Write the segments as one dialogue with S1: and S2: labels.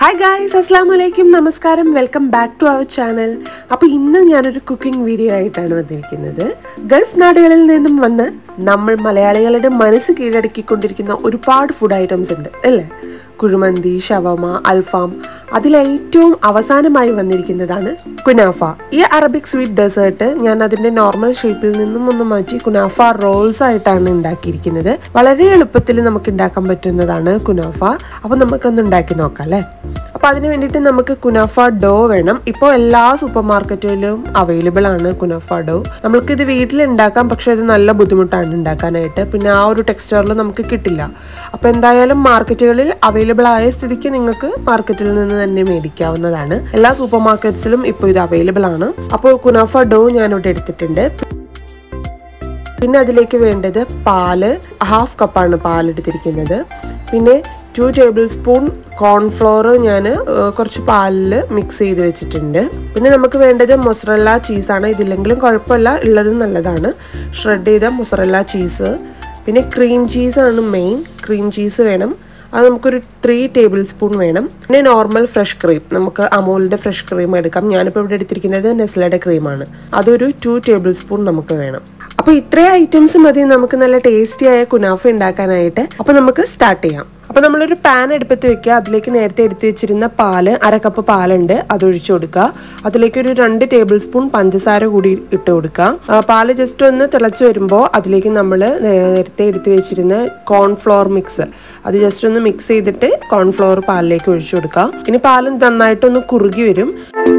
S1: hi guys അസ്സാം വലൈക്കും നമസ്കാരം welcome back to our channel അപ്പോൾ ഇന്ന് ഞാനൊരു കുക്കിംഗ് വീഡിയോ ആയിട്ടാണ് വന്നിരിക്കുന്നത് ഗൾഫ് നാടുകളിൽ നിന്നും വന്ന് നമ്മൾ മലയാളികളുടെ മനസ്സ് കീഴടക്കിക്കൊണ്ടിരിക്കുന്ന ഒരുപാട് ഫുഡ് ഐറ്റംസ് ഉണ്ട് അല്ലേ കുഴിമന്തി ഷവമ അൽഫാം അതിലേറ്റവും അവസാനമായി വന്നിരിക്കുന്നതാണ് കുനാഫ ഈ അറബിക് സ്വീറ്റ് ഡെസേർട്ട് ഞാൻ അതിന്റെ നോർമൽ ഷേപ്പിൽ നിന്നും ഒന്ന് മാറ്റി കുനാഫ റോൾസ് ആയിട്ടാണ് ഉണ്ടാക്കിയിരിക്കുന്നത് വളരെ എളുപ്പത്തിൽ നമുക്ക് ഉണ്ടാക്കാൻ പറ്റുന്നതാണ് കുനാഫ അപ്പോൾ നമുക്കൊന്ന് ഉണ്ടാക്കി നോക്കാം അല്ലേ അപ്പോൾ അതിന് വേണ്ടിയിട്ട് നമുക്ക് കുനാഫ ഡോ വേണം ഇപ്പോൾ എല്ലാ സൂപ്പർ മാർക്കറ്റിലും അവൈലബിൾ ആണ് കുനാഫ ഡോ നമ്മൾക്ക് ഇത് വീട്ടിൽ ഉണ്ടാക്കാം പക്ഷേ ഇത് നല്ല ബുദ്ധിമുട്ടാണ് ഉണ്ടാക്കാനായിട്ട് പിന്നെ ആ ഒരു ടെക്സ്ചറിൽ നമുക്ക് കിട്ടില്ല അപ്പോൾ എന്തായാലും മാർക്കറ്റുകളിൽ അവൈലബിൾ ആയ സ്ഥിതിക്ക് നിങ്ങൾക്ക് മാർക്കറ്റിൽ നിന്ന് തന്നെ മേടിക്കാവുന്നതാണ് എല്ലാ സൂപ്പർ മാർക്കറ്റ്സിലും ഇപ്പോൾ ഇത് അവൈലബിൾ ആണ് അപ്പോൾ കുനാഫ ഡോ ഞാനിവിടെ എടുത്തിട്ടുണ്ട് പിന്നെ അതിലേക്ക് വേണ്ടത് പാല് ഹാഫ് കപ്പാണ് പാൽ എടുത്തിരിക്കുന്നത് പിന്നെ ടു ടേബിൾ സ്പൂൺ കോൺഫ്ലോർ ഞാൻ കുറച്ച് പാലിൽ മിക്സ് ചെയ്ത് വെച്ചിട്ടുണ്ട് പിന്നെ നമുക്ക് വേണ്ടത് മൊസറല്ല ചീസാണ് ഇതില്ലെങ്കിലും കുഴപ്പമില്ല ഉള്ളത് നല്ലതാണ് ഷ്രെഡ് ചെയ്ത മൊസറല്ല ചീസ് പിന്നെ ക്രീം ചീസാണ് മെയിൻ ക്രീം ചീസ് വേണം അത് നമുക്കൊരു ത്രീ ടേബിൾ സ്പൂൺ വേണം പിന്നെ നോർമൽ ഫ്രഷ് ക്രീം നമുക്ക് അമൂലിൻ്റെ ഫ്രഷ് ക്രീം എടുക്കാം ഞാനിപ്പോൾ ഇവിടെ എടുത്തിരിക്കുന്നത് നെസ്ലയുടെ ക്രീമാണ് അതൊരു ടു ടേബിൾ സ്പൂൺ നമുക്ക് വേണം അപ്പോൾ ഇത്രയും ഐറ്റംസ് മതി നമുക്ക് നല്ല ടേസ്റ്റി ആയ കുനാഫ ഉണ്ടാക്കാനായിട്ട് അപ്പോൾ നമുക്ക് സ്റ്റാർട്ട് ചെയ്യാം അപ്പോൾ നമ്മളൊരു പാൻ എടുപ്പത്ത് വെക്കുക അതിലേക്ക് നേരത്തെ എടുത്ത് വെച്ചിരുന്ന പാല് അര കപ്പ് പാലുണ്ട് അത് ഒഴിച്ചു കൊടുക്കുക അതിലേക്ക് ഒരു രണ്ട് ടേബിൾ സ്പൂൺ പഞ്ചസാര കൂടി ഇട്ട് കൊടുക്കുക ആ, പാല് ജസ്റ്റ് ഒന്ന് തിളച്ച് വരുമ്പോൾ അതിലേക്ക് നമ്മൾ നേരത്തെ എടുത്ത് വെച്ചിരുന്ന കോൺഫ്ലോർ മിക്സ് അത് ജസ്റ്റ് ഒന്ന് മിക്സ് ചെയ്തിട്ട് കോൺഫ്ലോർ പാലിലേക്ക് ഒഴിച്ചു കൊടുക്കുക ഇനി പാല് നന്നായിട്ടൊന്ന് കുറുകി വരും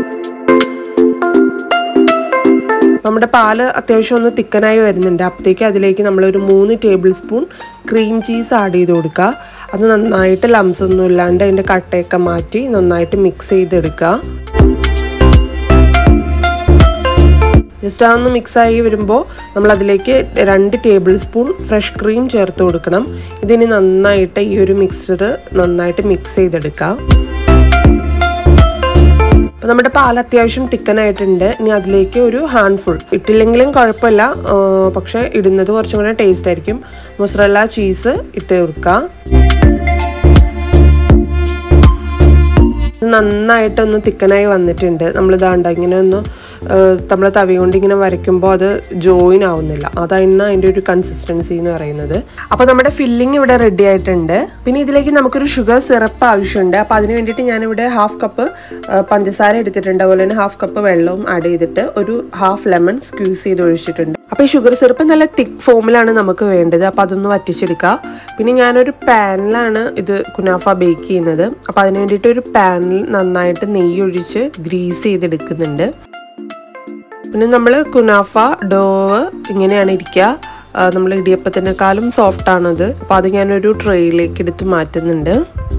S1: നമ്മുടെ പാല് അത്യാവശ്യം ഒന്ന് തിക്കനായി വരുന്നുണ്ട് അപ്പോഴത്തേക്ക് അതിലേക്ക് നമ്മളൊരു മൂന്ന് tablespoon cream cheese add ചെയ്ത് കൊടുക്കുക അത് നന്നായിട്ട് ലംസ് ഒന്നും ഇല്ലാണ്ട് അതിൻ്റെ കട്ടയൊക്കെ മാറ്റി നന്നായിട്ട് മിക്സ് ചെയ്തെടുക്കുക ജസ്റ്റ് അതൊന്ന് മിക്സായി വരുമ്പോൾ നമ്മൾ അതിലേക്ക് രണ്ട് ടേബിൾ സ്പൂൺ ഫ്രഷ് ക്രീം ചേർത്ത് കൊടുക്കണം ഇതിന് നന്നായിട്ട് ഈ ഒരു മിക്സ്ചർ നന്നായിട്ട് മിക്സ് ചെയ്തെടുക്കാം അപ്പോൾ നമ്മുടെ പാൽ അത്യാവശ്യം തിക്കനായിട്ടുണ്ട് ഇനി അതിലേക്ക് ഒരു ഹാൻഡ്ഫുൾ ഇട്ടില്ലെങ്കിലും കുഴപ്പമില്ല ആ, പക്ഷേ ഇടുന്നത് കുറച്ചും കൂടെ ടേസ്റ്റ് ആയിരിക്കും മൊസറല്ല ചീസ് ഇട്ട് കൊടുക്കുക ഇത് നന്നായിട്ടൊന്ന് തിക്കനായി വന്നിട്ടുണ്ട് നമ്മൾ ഇതാണ്ട ഇങ്ങനെ ഒന്ന് നമ്മൾ തവി കൊണ്ട് ഇങ്ങനെ വരയ്ക്കുമ്പോൾ അത് ജോയിൻ ആവുന്നില്ല അതാണ് അതിൻ്റെ ഒരു കൺസിസ്റ്റൻസി എന്ന് പറയുന്നത് അപ്പോൾ നമ്മുടെ ഫില്ലിംഗ് ഇവിടെ റെഡി ആയിട്ടുണ്ട് പിന്നെ ഇതിലേക്ക് നമുക്കൊരു ഷുഗർ സിറപ്പ് ആവശ്യമുണ്ട് അപ്പോൾ അതിന് വേണ്ടിയിട്ട് ഞാനിവിടെ ഹാഫ് കപ്പ് പഞ്ചസാര എടുത്തിട്ടുണ്ട് അതുപോലെ തന്നെ ഹാഫ് കപ്പ് വെള്ളവും ആഡ് ചെയ്തിട്ട് ഒരു ഹാഫ് ലെമൺ സ്ക്യൂസ് ചെയ്ത് ഒഴിച്ചിട്ടുണ്ട് അപ്പോൾ ഈ ഷുഗർ സിറപ്പ് നല്ല തിക്ക് ഫോമിലാണ് നമുക്ക് വേണ്ടത് അപ്പോൾ അതൊന്ന് വറ്റിച്ചെടുക്കുക പിന്നെ ഞാനൊരു പാനിലാണ് ഇത് കുനാഫ ബേക്ക് ചെയ്യുന്നത് അപ്പോൾ അതിന് വേണ്ടിയിട്ട് ഒരു പാനിൽ നന്നായിട്ട് നെയ്യ് ഒഴിച്ച് ഗ്രീസ് ചെയ്തെടുക്കുന്നുണ്ട് പിന്നെ നമ്മൾ കുനാഫ ഡോവ് ഇങ്ങനെയാണ് ഇരിക്കുക നമ്മൾ ഇടിയപ്പത്തിനേക്കാളും സോഫ്റ്റ് ആണത് അപ്പോൾ അത് ഞാനൊരു ട്രേയിലേക്ക് എടുത്ത് മാറ്റുന്നുണ്ട്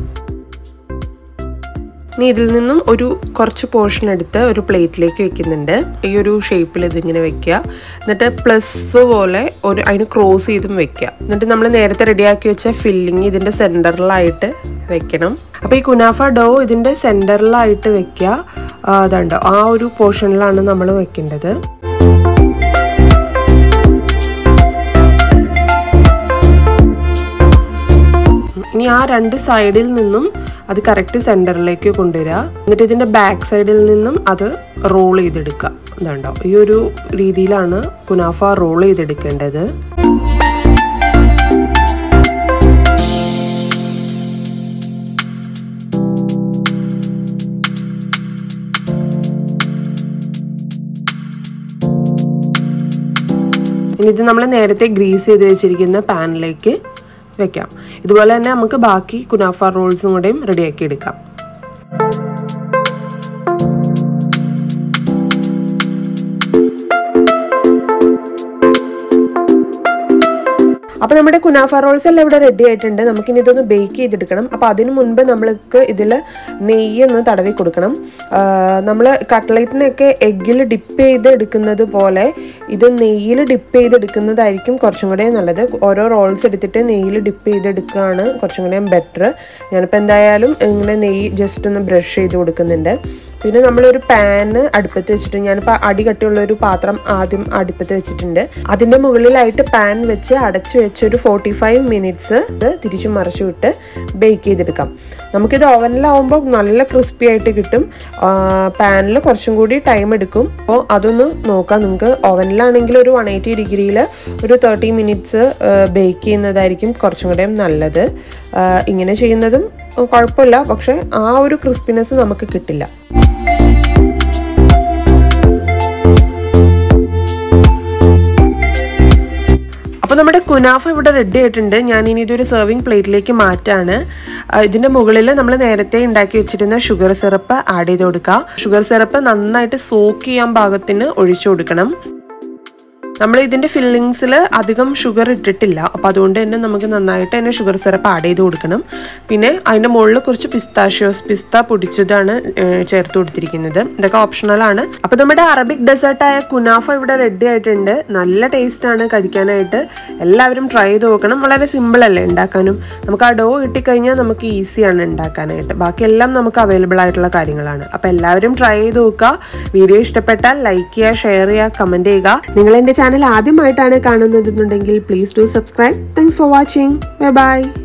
S1: ഇനി ഇതിൽ നിന്നും ഒരു കുറച്ച് പോർഷൻ എടുത്ത് ഒരു പ്ലേറ്റിലേക്ക് വെക്കുന്നുണ്ട് ഈ ഒരു ഷേപ്പിൽ ഇതിങ്ങനെ വെക്കുക എന്നിട്ട് പ്ലസ് പോലെ ഒരു അതിന് ക്രോസ് ചെയ്തും വെക്കുക എന്നിട്ട് നമ്മൾ നേരത്തെ റെഡിയാക്കി വെച്ച ഫില്ലിങ് ഇതിൻ്റെ സെൻറ്ററിലായിട്ട് വെക്കണം അപ്പോൾ ഈ കുനാഫ ഡോ ഇതിൻ്റെ സെൻറ്ററിലായിട്ട് വെക്കുക ആ, അതുണ്ട് ആ ഒരു പോർഷനിലാണ് നമ്മൾ വെക്കേണ്ടത് ഇനി ആ രണ്ട് സൈഡിൽ നിന്നും അത് കറക്റ്റ് സെൻറ്ററിലേക്ക് കൊണ്ടുവരിക എന്നിട്ട് ഇതിൻ്റെ ബാക്ക് സൈഡിൽ നിന്നും അത് റോൾ ചെയ്തെടുക്കുക ഇതുണ്ടോ ഈ ഒരു രീതിയിലാണ് കുനാഫ റോൾ ചെയ്തെടുക്കേണ്ടത് ഇനി ഇത് നമ്മൾ നേരത്തെ ഗ്രീസ് ചെയ്ത് വെച്ചിരിക്കുന്ന പാനിലേക്ക് വെക്കാം ഇതുപോലെ തന്നെ നമുക്ക് ബാക്കി കുനാഫ റോൾസും കൂടെയും റെഡിയാക്കി എടുക്കാം അപ്പോൾ നമ്മുടെ കുനാഫ റോൾസ് എല്ലാം ഇവിടെ റെഡി ആയിട്ടുണ്ട് നമുക്കിനി ഇതൊന്ന് ബേക്ക് ചെയ്തെടുക്കണം അപ്പോൾ അതിന് മുൻപ് നമ്മൾക്ക് ഇതിൽ നെയ്യ് ഒന്ന് തടവി കൊടുക്കണം നമ്മൾ കട്ട്ലൈറ്റിനൊക്കെ എഗ്ഗിൽ ഡിപ്പ് ചെയ്ത് എടുക്കുന്നത് പോലെ ഇത് നെയ്യിൽ ഡിപ്പ് ചെയ്തെടുക്കുന്നതായിരിക്കും കുറച്ചും കൂടെ നല്ലത് ഓരോ റോൾസ് എടുത്തിട്ട് നെയ്യിൽ ഡിപ്പ് ചെയ്തെടുക്കുകയാണ് കുറച്ചും കൂടെ ബെറ്റർ ഞാനിപ്പോൾ എന്തായാലും ഇങ്ങനെ നെയ്യ് ജസ്റ്റ് ഒന്ന് ബ്രഷ് ചെയ്ത് കൊടുക്കുന്നുണ്ട് പിന്നെ നമ്മളൊരു പാന് അടുപ്പത്ത് വെച്ചിട്ട് ഞാനിപ്പോൾ അടി കട്ടിയുള്ള ഒരു പാത്രം ആദ്യം അടുപ്പത്ത് വെച്ചിട്ടുണ്ട് അതിൻ്റെ മുകളിലായിട്ട് പാൻ വെച്ച് അടച്ചു വെച്ച് ഒരു ഫോർട്ടി ഫൈവ് മിനിറ്റ്സ് ഇത് തിരിച്ചു മറിച്ചു വിട്ട് ബേക്ക് ചെയ്തെടുക്കാം നമുക്കിത് ഓവനിലാവുമ്പോൾ നല്ല ക്രിസ്പി ആയിട്ട് കിട്ടും പാനിൽ കുറച്ചും കൂടി ടൈം എടുക്കും അപ്പോൾ അതൊന്ന് നോക്കാം നിങ്ങൾക്ക് ഓവനിലാണെങ്കിൽ ഒരു വൺ എയ്റ്റി ഡിഗ്രിയിൽ ഒരു തേർട്ടി മിനിറ്റ്സ് ബേക്ക് ചെയ്യുന്നതായിരിക്കും കുറച്ചും കൂടെ നല്ലത് ഇങ്ങനെ ചെയ്യുന്നതും കുഴപ്പമില്ല പക്ഷെ ആ ഒരു ക്രിസ്പിനെസ് നമുക്ക് കിട്ടില്ല അപ്പോൾ നമ്മുടെ കുനാഫ ഇവിടെ റെഡി ആയിട്ടുണ്ട് ഞാൻ ഇനി ഇതൊരു സെർവിങ് പ്ലേറ്റിലേക്ക് മാറ്റാണ് ഇതിൻ്റെ മുകളിൽ നമ്മൾ നേരത്തെ ഉണ്ടാക്കി വെച്ചിരുന്ന ഷുഗർ സിറപ്പ് ആഡ് ചെയ്ത് കൊടുക്കുക ഷുഗർ സിറപ്പ് നന്നായിട്ട് സോക്ക് ചെയ്യാൻ പാകത്തിന് ഒഴിച്ചു കൊടുക്കണം നമ്മൾ ഇതിൻ്റെ ഫില്ലിങ്സിൽ അധികം ഷുഗർ ഇട്ടിട്ടില്ല അപ്പോൾ അതുകൊണ്ട് തന്നെ നമുക്ക് നന്നായിട്ട് തന്നെ ഷുഗർ സിറപ്പ് ആഡ് ചെയ്ത് കൊടുക്കണം പിന്നെ അതിൻ്റെ മുകളിൽ കുറച്ച് പിസ്താഷ്യോസ് പിസ്ത പൊടിച്ചതാണ് ചേർത്ത് കൊടുത്തിരിക്കുന്നത് ഇതൊക്കെ ഓപ്ഷണലാണ് അപ്പോൾ നമ്മുടെ അറബിക് ഡെസേർട്ടായ കുനാഫ ഇവിടെ റെഡി ആയിട്ടുണ്ട് നല്ല ടേസ്റ്റാണ് കഴിക്കാനായിട്ട് എല്ലാവരും ട്രൈ ചെയ്ത് നോക്കണം വളരെ സിമ്പിൾ അല്ലേ ഉണ്ടാക്കാനും നമുക്ക് ആ ഡോ കിട്ടിക്കഴിഞ്ഞാൽ നമുക്ക് ഈസിയാണ് ഉണ്ടാക്കാനായിട്ട് ബാക്കിയെല്ലാം നമുക്ക് അവൈലബിൾ ആയിട്ടുള്ള കാര്യങ്ങളാണ് അപ്പോൾ എല്ലാവരും ട്രൈ ചെയ്ത് നോക്കുക വീഡിയോ ഇഷ്ടപ്പെട്ടാൽ ലൈക്ക് ചെയ്യുക ഷെയർ ചെയ്യുക കമൻറ്റ് ചെയ്യുക നിങ്ങൾ എൻ്റെ ചാനൽ ആദ്യമായിട്ടാണ് കാണുന്നതെന്നുണ്ടെങ്കിൽ please do subscribe thanks for watching bye by